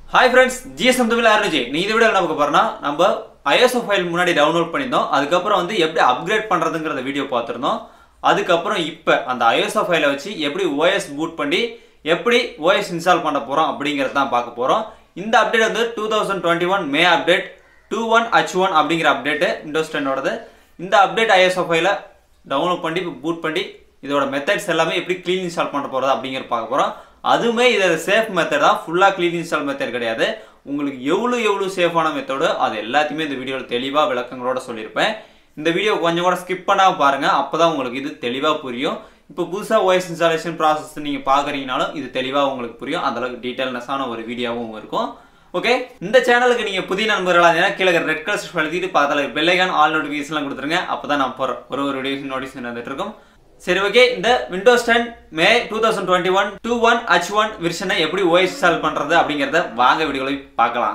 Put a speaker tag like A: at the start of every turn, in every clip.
A: hi friends GSM Tamil ஆரம்பிச்சு நீ இதை விட என்ன பார்க்க போறோம்னா நம்ம ஐஎஸ்ஓ ஃபைல் முன்னாடி டவுன்லோட் பண்ணியிருந்தோம் அதுக்கப்புறம் வந்து எப்படி அப்கிரேட் பண்றதுங்கிறத வீடியோ பார்த்துருந்தோம் அதுக்கப்புறம் இப்போ அந்த ஐஎஸ்ஓ ஃபைலை வச்சு எப்படி ஓஎஸ் பூட் பண்ணி எப்படி ஓஎஸ் இன்ஸ்டால் பண்ண போறோம் அப்படிங்கறத தான் பார்க்க போறோம் இந்த அப்டேட் வந்து two thousand twenty one May update two one H one அப்படிங்கிற அப்டேட் விண்டோஸ் டென்னோடது இந்த அப்டேட் ஐஎஸ்ஓ ஃபைலை டவுன்லோட் பண்ணி பூட் பண்ணி இதோட மெத்தட்ஸ் எல்லாமே எப்படி க்ளீன் இன்ஸ்டால் பண்ண போறது அப்படிங்கிற பார்க்க போறோம் அதுவுமே இது சேஃப் மெத்தட் தான் ஃபுல்லா க்ளீன் இன்ஸ்டால் மெத்தட் கிடையாது உங்களுக்கு எவ்வளோ எவ்வளோ சேஃபான மெத்தடோ அது எல்லாத்தையுமே இந்த வீடியோவில் தெளிவாக விளக்கங்களோட சொல்லியிருப்பேன் இந்த வீடியோ கொஞ்சம் கூட ஸ்கிப் பண்ணாம பாருங்க அப்பதான் உங்களுக்கு இது தெளிவாக புரியும் இப்போ புதுசாக வாய்ஸ் இன்ஸ்டாலேஷன் ப்ராசஸ் நீங்கள் பார்க்குறீங்கனாலும் இது தெளிவாக உங்களுக்கு புரியும் அந்த அளவுக்கு டீட்டெயில்னஸான ஒரு வீடியோவும் இருக்கும் ஓகே இந்த சேனலுக்கு நீங்க புதிய நண்பர்களாக இருந்தீங்கன்னா கீழே ரெட் கலர் எழுதிட்டு பார்த்தால பெல்லைக்கான ஆல் நோட்டிஃபிகேஷன்லாம் கொடுத்துருங்க அப்பதான் நான் போற ஒரு ஒரு வீடியோ நோட்டிஃபிகேஷன் வந்துட்டு இருக்கும் சரி ஓகே இந்த Windows ten May two thousand twenty one two one H one விர்ஷனை எப்படி ஓஎஸ் இன்ஸ்டால் பண்றது அப்படிங்கறத வாங்க வீடியோவில் பார்க்கலாம்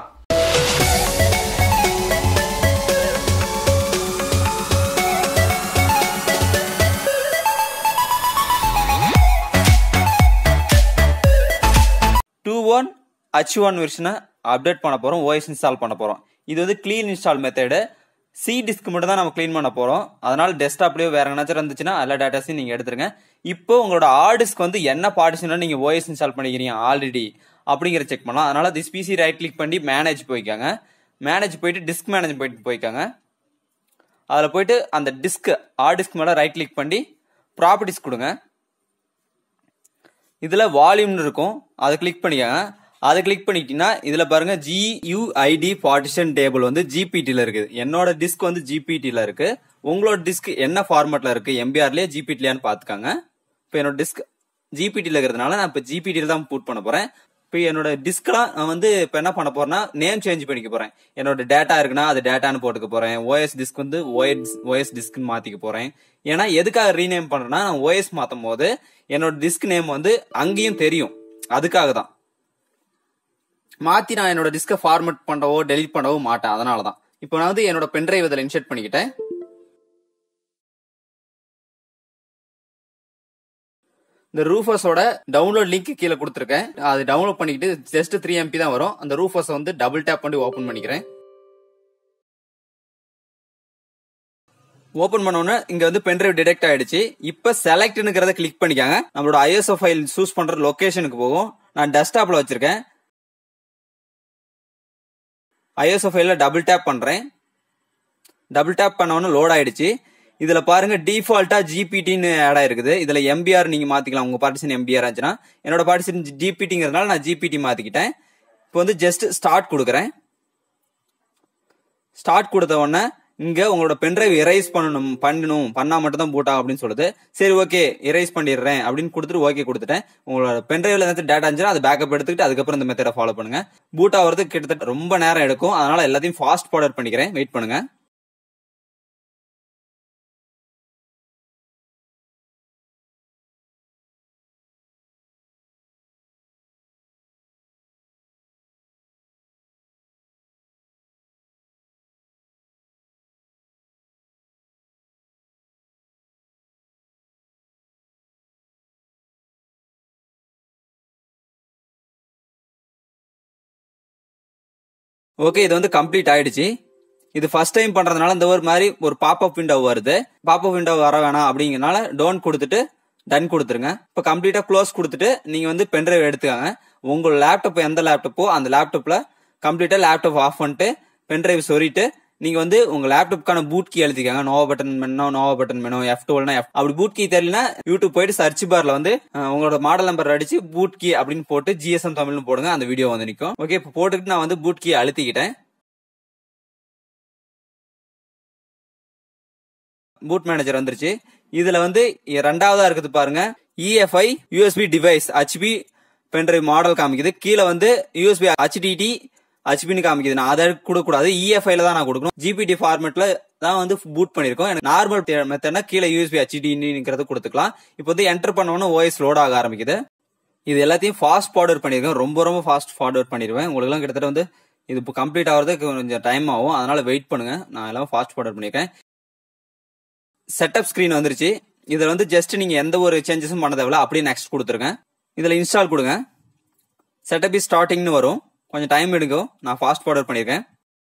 A: டூ ஒன் ஹச் ஒன் வெர்ஷனை அப்டேட் பண்ண போகிறோம் ஓஎஸ் இன்ஸ்டால் பண்ண போகிறோம் இது வந்து clean install method C disk மட்டும் தான் நம்ம க்ளீன் பண்ண போகிறோம் அதனால டெஸ்க்டாப்லேயோ வேற எங்கேனாச்சும் இருந்துச்சுன்னா எல்லா டேட்டாஸையும் நீங்கள் எடுத்துருங்க இப்போ உங்களோட ஹார்ட் டிஸ்க் வந்து என்ன பார்ட்டிஷனாக நீங்கள் ஓஎஸ் இன்ஸ்டால் பண்ணிக்கிறீங்க ஆல்ரெடி அப்படிங்கிற செக் பண்ணலாம் அதனால திஸ் பிசி ரைட் கிளிக் பண்ணி மேனேஜ் போய்க்காங்க மேனேஜ் போயிட்டு டிஸ்க் மேனேஜ் போயிட்டு போய்க்காங்க அதில் போயிட்டு அந்த டிஸ்க் ஹார்ட் டிஸ்க் மேலே ரைட் கிளிக் பண்ணி ப்ராப்பர்ட்டிஸ் கொடுங்க இதில் வால்யூம்னு இருக்கும் அதை கிளிக் பண்ணிக்கோங்க அதை கிளிக் பண்ணிட்டீங்கன்னா இதில் பாருங்க ஜியூஐடி பார்ட்டிஷன் டேபிள் வந்து ஜிபிடியில் இருக்குது என்னோட டிஸ்க் வந்து ஜிபிடியில் இருக்கு உங்களோட டிஸ்க் என்ன ஃபார்மேட்டில் இருக்கு எம்பிஆர்லேயே ஜிபிடிலையான்னு பார்த்துக்காங்க இப்போ என்னோட டிஸ்க் ஜிபிடியில் இருக்கிறதுனால நான் இப்போ ஜிபிடியில் தான் பூட் பண்ண போகிறேன் இப்போ என்னோட டிஸ்க்லாம் நான் வந்து இப்போ என்ன பண்ண போறேன்னா நேம் சேஞ்ச் பண்ணிக்க போறேன் என்னோட டேட்டா இருக்குன்னா அது டேட்டான்னு போட்டுக்க போறேன் ஓஎஸ் டிஸ்க் வந்து ஓஎஸ் ஓஎஸ் டிஸ்க்னு மாத்திக்க போறேன் ஏன்னா எதுக்காக ரீநேம் பண்றேன்னா நான் ஓஎஸ் மாத்தும் போது என்னோட டிஸ்க் நேம் வந்து அங்கேயும் தெரியும் அதுக்காக தான் மாத்தி நான் என்னோட டிஸ்கை ஃபார்மேட் பண்ணவோ டெலிட் பண்ணவோ மாட்டேன் அதனால தான் இப்போ நான் வந்து என்னோட பென்ட்ரைவ் இதில் இன்செர்ட் பண்ணிக்கிட்டேன் இந்த ரூஃபர்ஸோட டவுன்லோட் லிங்க் கீழே கொடுத்துருக்கேன் அது டவுன்லோட் பண்ணிக்கிட்டு ஜஸ்ட் த்ரீ எம்பி தான் வரும் அந்த ரூஃபர்ஸ் வந்து டபுள் டேப் பண்ணி ஓப்பன் பண்ணிக்கிறேன் ஓபன் பண்ணோன்னு இங்க வந்து பென்ட்ரைவ் டிடெக்ட் ஆயிடுச்சு இப்ப செலக்ட்னுங்கிறத கிளிக் பண்ணிக்காங்க நம்மளோட ஐஎஸ்ஓ ஃபைல் சூஸ் பண்ற லொகேஷனுக்கு போகும் நான் டெஸ்க்டாப்ல வச்சிருக்கேன் ஐஎஸ்ஓ ஃபைல டபுள் டேப் பண்றேன் டபுள் டேப் பண்ணவொன்னு லோட் ஆயிடுச்சு இதுல பாருங்க டிஃபால்ட்டா ஜிபிடின்னு ஆட் ஆயிருக்குது இதுல எம்பிஆர் நீங்க மாத்திக்கலாம் உங்க பார்ட்டிஷன் எம்பிஆர் ஆச்சுன்னா என்னோட பார்ட்டிஷன் ஜிபிடிங்கிறதுனால நான் ஜிபிடி மாத்திக்கிட்டேன் இப்போ வந்து ஜஸ்ட் ஸ்டார்ட் கொடுக்குறேன் ஸ்டார்ட் கொடுத்த உடனே இங்க உங்களோட பென்ட்ரைவ் எரைஸ் பண்ணணும் பண்ணணும் பண்ணா மட்டும் தான் பூட் ஆகும் அப்படின்னு சொல்லுது சரி ஓகே எரைஸ் பண்ணிடுறேன் அப்படின்னு கொடுத்துட்டு ஓகே கொடுத்துட்டேன் உங்களோட பென்ட்ரைவ்ல ஏதாச்சும் டேட்டா இருந்துச்சுன்னா அது பேக்கப் எடுத்துக்கிட்டு அதுக்கப்புறம் இந்த மெத்தடை ஃபாலோ பண்ணுங்க பூட் ஆகிறதுக்கு கிட்டத்தட்ட ரொம்ப நேரம் எடுக்கும் அதனால எல்லாத்தையும் ஃபாஸ்ட் ஃபார்வர்ட் பண்ணிக்கிறேன் வெயிட் பண்ணுங்க ஓகே இது வந்து கம்ப்ளீட் ஆயிடுச்சு இது ஃபர்ஸ்ட் டைம் பண்றதுனால இந்த ஒரு மாதிரி ஒரு பாப்அப் விண்டோ வருது பாப்அப் விண்டோ வர வேணாம் அப்படிங்கறனால டோன் கொடுத்துட்டு டன் கொடுத்துருங்க இப்போ கம்ப்ளீட்டா க்ளோஸ் கொடுத்துட்டு நீங்க வந்து பென்ட்ரைவ் எடுத்துக்காங்க உங்க லேப்டாப் எந்த லேப்டாப்போ அந்த லேப்டாப்ல கம்ப்ளீட்டா லேப்டாப் ஆஃப் பண்ணிட்டு பென்ட்ரைவ் சொரிட்டு நீங்க வந்து உங்க லேப்டாப்க்கான பூட் கீ எழுதிக்காங்க Novo button menu Novo button menu F டுவெல்னா எஃப் அப்படி பூட் கீ தெரியலனா யூடியூப் போயிட்டு சர்ச் பார்ல வந்து அஹ், உங்களோட மாடல் நம்பர் அடிச்சு பூட் கீ அப்படின்னு போட்டு ஜிஎஸ்எம் தமிழ்னு போடுங்க அந்த வீடியோ வந்து நிக்கும் ஓகே இப்போ போட்டுக்கிட்டு நான் வந்து பூட் கீ அழுத்திக்கிட்டேன் பூட் மேனேஜர் வந்துருச்சு இதுல வந்து ரெண்டாவதா இருக்குது பாருங்க EFI USB device HP pendrive model காமிக்குது கீழே வந்து யூஎஸ்பி ஹெச்டிடி ஹெச்பின்னு காமிக்குது நான் அதை கொடுக்கக்கூடாது இஎஃப்ஐல தான் நான் கொடுக்கணும் ஜிபிடி ஃபார்மேட்ல தான் வந்து பூட் பண்ணிருக்கோம் எனக்கு நார்மல் மெத்தட்னா கீழே யூஎஸ்பி ஹெச்டிங்கிறது கொடுத்துக்கலாம் இப்போ வந்து என்டர் பண்ணவொன்னு ஓஎஸ் லோட் ஆக ஆரம்பிக்குது இது எல்லாத்தையும் ஃபாஸ்ட் ஃபார்வர்ட் பண்ணிருக்கேன் ரொம்ப ரொம்ப ஃபாஸ்ட் ஃபார்வர்ட் பண்ணிடுவேன் உங்களுக்குலாம் கிட்டத்தட்ட வந்து இது இப்போ கம்ப்ளீட் ஆகிறதுக்கு கொஞ்சம் டைம் ஆகும் அதனால வெயிட் பண்ணுங்க நான் எல்லாம் ஃபாஸ்ட் ஃபார்வர்ட் பண்ணிருக்கேன் செட்டப் ஸ்கிரீன் வந்துருச்சு இதுல வந்து ஜஸ்ட் நீங்க எந்த ஒரு சேஞ்சஸும் பண்ண தேவையில்ல அப்படியே நெக்ஸ்ட் கொடுத்துருங்க இதுல இன்ஸ்டால் கொடுங்க செட்டப் இஸ் ஸ்டார்டிங்னு வரும் கொஞ்சம் டைம் எடுக்கும் நான் ஃபாஸ்ட் ஃபார்வர்ட் பண்ணியிருக்கேன்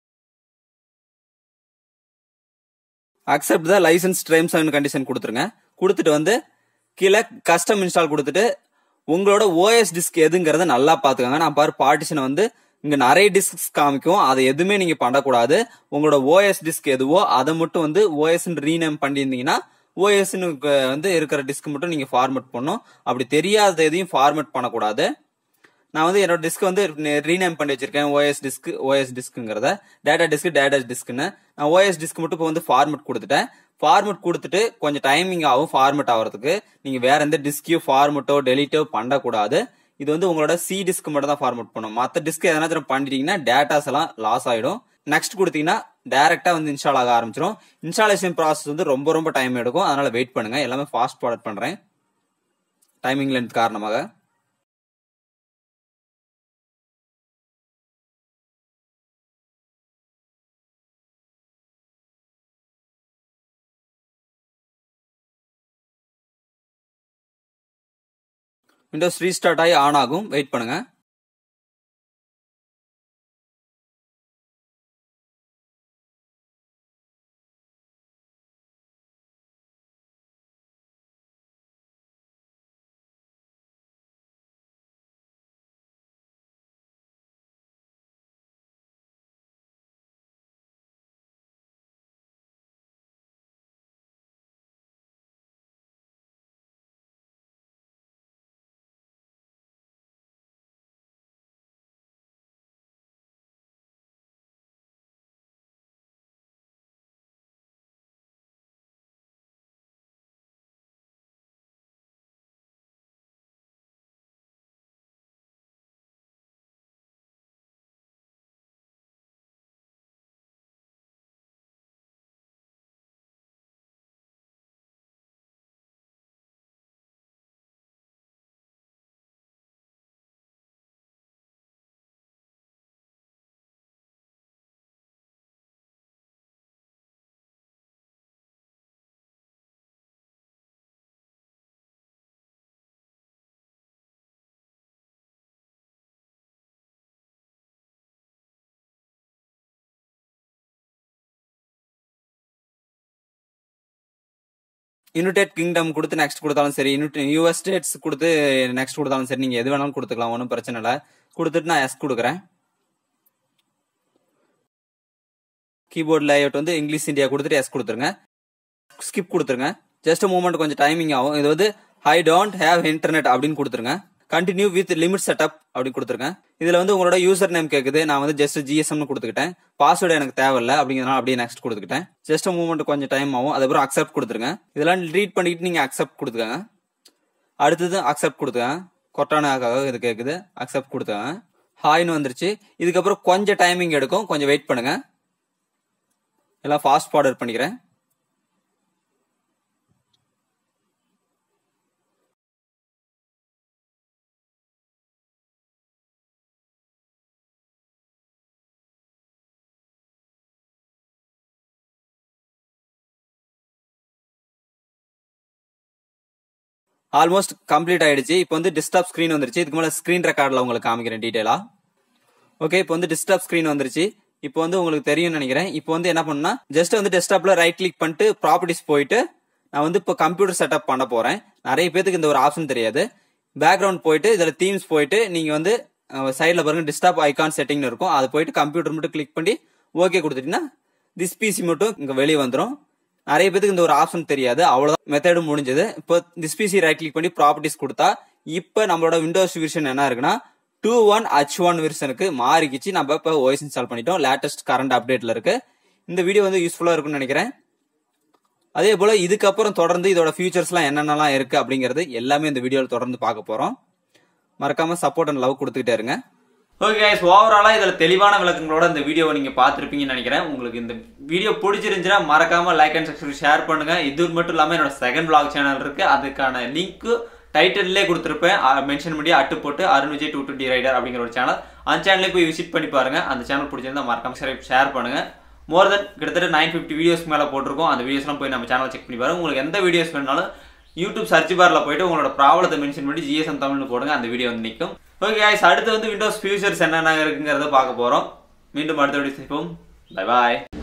A: accept the licence terms and condition கொடுத்துருங்க கொடுத்துட்டு வந்து கீழே கஸ்டம் இன்ஸ்டால் கொடுத்துட்டு உங்களோட ஓஎஸ் டிஸ்க் எதுங்கிறத நல்லா பாத்துக்கோங்க நான் பாரு பார்ட்டிஷனை வந்து இங்க நிறைய டிஸ்க் காமிக்கும் அதை எதுவுமே நீங்க பண்ணக்கூடாது உங்களோட ஓஎஸ் டிஸ்க் எதுவோ அதை மட்டும் வந்து ஓஎஸ் ரீநேம் பண்ணியிருந்தீங்கன்னா ஓஎஸ் வந்து இருக்கிற டிஸ்க் மட்டும் நீங்க ஃபார்மேட் பண்ணும் அப்படி தெரியாத எதையும் ஃபார்மேட் பண்ணக்கூடாது நான் வந்து என்னோட டிஸ்க் வந்து ரீநேம் பண்ணி வச்சிருக்கேன் ஓஎஸ் டிஸ்க் ஓஎஸ் டிஸ்க்குங்கிறத டேட்டா டிஸ்க் டேட்டா டிஸ்க்னு நான் ஓஎஸ் டிஸ்க் மட்டும் இப்போ வந்து ஃபார்மேட் கொடுத்துட்டேன் ஃபார்மேட் கொடுத்துட்டு கொஞ்சம் டைமிங் ஆகும் ஃபார்மேட் ஆகிறதுக்கு நீங்க வேற எந்த டிஸ்கையும் ஃபார்மேட்டோ டெலிட்டோ பண்ணக்கூடாது இது வந்து உங்களோட சி டிஸ்க் மட்டும் தான் ஃபார்மேட் பண்ணும் மற்ற டிஸ்க் எதனா பண்ணிட்டீங்கன்னா டேட்டாஸ் எல்லாம் லாஸ் ஆயிடும் நெக்ஸ்ட் கொடுத்தீங்கன்னா டைரக்டா வந்து இன்ஸ்டால் ஆக ஆரம்பிச்சிடும் இன்ஸ்டாலேஷன் ப்ராசஸ் வந்து ரொம்ப ரொம்ப டைம் எடுக்கும் அதனால வெயிட் பண்ணுங்க எல்லாமே ஃபாஸ்ட் ஃபார்வர்ட் பண்றேன் டைமிங் லென்த் காரணமாக விண்டோஸ் ரீஸ்டார்ட் ஆகி ஆன் ஆகும் வெயிட் பண்ணுங்க யுனைடெட் கிங்டம் கொடுத்து நெக்ஸ்ட் கொடுத்தாலும் சரி யூஎஸ் ஸ்டேட்ஸ் கொடுத்து நெக்ஸ்ட் கொடுத்தாலும் சரி நீங்க எது வேணாலும் கொடுத்துக்கலாம் ஒன்றும் பிரச்சனை இல்லை கொடுத்துட்டு நான் எஸ் கொடுக்குறேன் கீபோர்ட் லேஅவுட் வந்து இங்கிலீஷ் இந்தியா கொடுத்துட்டு எஸ் கொடுத்துருங்க ஸ்கிப் கொடுத்துருங்க ஜஸ்ட் மூமெண்ட் கொஞ்சம் டைமிங் ஆகும் இது வந்து ஐ டோன்ட் ஹேவ் இன்டர்நெட் அப்படின்னு கொடுத்துருங்க கண்டினியூ வித் லிமிட் செட்டப் அப்படின்னு கொடுத்துருங்க இதுல வந்து உங்களோட யூசர் நேம் கேக்குது நான் வந்து ஜஸ்ட் ஜிஎஸ்எம்னு கொடுத்துக்கிட்டேன் பாஸ்வேர்டு எனக்கு தேவையில்ல அப்படிங்கிறதுனால அப்படியே நெக்ஸ்ட் கொடுத்துக்கிட்டேன் ஜஸ்ட் மூவ்மெண்ட் கொஞ்சம் டைம் ஆகும் அதுக்கப்புறம் அக்செப்ட் கொடுத்துருங்க இதெல்லாம் ரீட் பண்ணிட்டு நீங்க அக்செப்ட் கொடுத்துக்கங்க அடுத்தது அக்செப்ட் கொடுத்துங்க கொட்டானாக்காக இது கேக்குது அக்செப்ட் கொடுத்துங்க ஹாய்னு வந்துருச்சு இதுக்கப்புறம் கொஞ்சம் டைமிங் எடுக்கும் கொஞ்சம் வெயிட் பண்ணுங்க எல்லாம் ஃபாஸ்ட் ஃபார்வர்ட் பண்ணிக்கிறேன் ஆல்மோஸ்ட் கம்ப்ளீட் ஆயிடுச்சு இப்போ வந்து டிஸ்டர்ப் ஸ்கிரீன் வந்துருச்சு இதுக்கு மேலே ஸ்கிரீன் ரெக்கார்டில் உங்களுக்கு காமிக்கிறேன் டீட்டெயிலா ஓகே இப்போ வந்து டிஸ்டர்ப் ஸ்கிரீன் வந்துருச்சு இப்போ வந்து உங்களுக்கு தெரியும்னு நினைக்கிறேன் இப்போ வந்து என்ன பண்ணா ஜஸ்ட் வந்து டெஸ்க்டாப்ல ரைட் கிளிக் பண்ணிட்டு ப்ராப்பர்ட்டிஸ் போயிட்டு நான் வந்து இப்போ கம்ப்யூட்டர் செட்டப் பண்ண போறேன் நிறைய பேத்துக்கு இந்த ஒரு ஆப்ஷன் தெரியாது பேக்ரவுண்ட் போயிட்டு இதுல தீம்ஸ் போயிட்டு நீங்க வந்து சைடில் பாருங்க டிஸ்டாப் ஐகான் செட்டிங்னு இருக்கும் அது போயிட்டு கம்ப்யூட்டர் மட்டும் கிளிக் பண்ணி ஓகே கொடுத்துட்டீங்கன்னா திஸ் பிசி மட்டும் இங்க வெளியே வந்துடும் நிறைய பேத்துக்கு இந்த ஒரு ஆப்ஷன் தெரியாது அவ்வளவுதான் மெத்தடும் முடிஞ்சது இப்போ திஸ் பிசி ரைட் கிளிக் பண்ணி ப்ராப்பர்ட்டிஸ் கொடுத்தா இப்போ நம்மளோட விண்டோஸ் வெர்ஷன் என்ன இருக்குன்னா டூ ஒன் ஹச் ஒன் வெர்ஷனுக்கு மாறிக்கிச்சு நம்ம இப்போ ஓஎஸ் இன்ஸ்டால் பண்ணிட்டோம் லேட்டஸ்ட் கரண்ட் அப்டேட்ல இருக்கு இந்த வீடியோ வந்து யூஸ்ஃபுல்லா இருக்கும்னு நினைக்கிறேன் அதே போல இதுக்கப்புறம் தொடர்ந்து இதோட ஃபியூச்சர்ஸ்லாம் என்னென்னலாம் இருக்கு அப்படிங்கிறது எல்லாமே இந்த வீடியோவில் தொடர்ந்து பார்க்க போறோம் மறக்காம சப்போர்ட் அண்ட் லவ் கொடுத்துக்கிட்டே இருங்க ஓகே கைஸ் ஓவராலா இதுல தெளிவான விளக்கங்களோட இந்த வீடியோவை நீங்க பார்த்திருப்பீங்கன்னு நினைக்கிறேன் உங்களுக்கு இந்த வீடியோ பிடிச்சிருந்துச்சுன்னா மறக்காம லைக் அண்ட் சப்ஸ்கிரைப் ஷேர் பண்ணுங்க இது மட்டும் இல்லாம என்னோட செகண்ட் vlog சேனல் இருக்கு அதுக்கான லிங்க் டைட்டில்லே கொடுத்துருப்பேன் மென்ஷன் பண்ணி அட்டு போட்டு Arun Vijay two twenty rider அப்படிங்கிற ஒரு சேனல் அந்த சேனலே போய் விசிட் பண்ணி பாருங்க அந்த சேனல் பிடிச்சிருந்தா மறக்காம ஷேர் பண்ணுங்க மோர் தென் கிட்டத்தட்ட நைன் ஃபிஃப்டி வீடியோஸ் மேலே போட்டிருக்கோம் அந்த வீடியோஸ்லாம் போய் நம்ம சேனல் செக் பண்ணி பாருங்க உங்களுக்கு எந்த வீடியோஸ் வேணாலும் யூடியூப் சர்ச் பார்ல போயிட்டு உங்களோட ப்ராப்ளத்தை மென்ஷன் பண்ணி ஜிஎஸ்எம் தமிழ்னு போடுங்க அந்த வீடியோ வந்து நிற்கும் ஓகே guys அடுத்து வந்து விண்டோஸ் ஃபியூச்சர்ஸ் என்னென்ன இருக்குங்கிறத பார்க்க போகிறோம் மீண்டும் அடுத்த வீடியோ சந்திப்போம் பை பாய்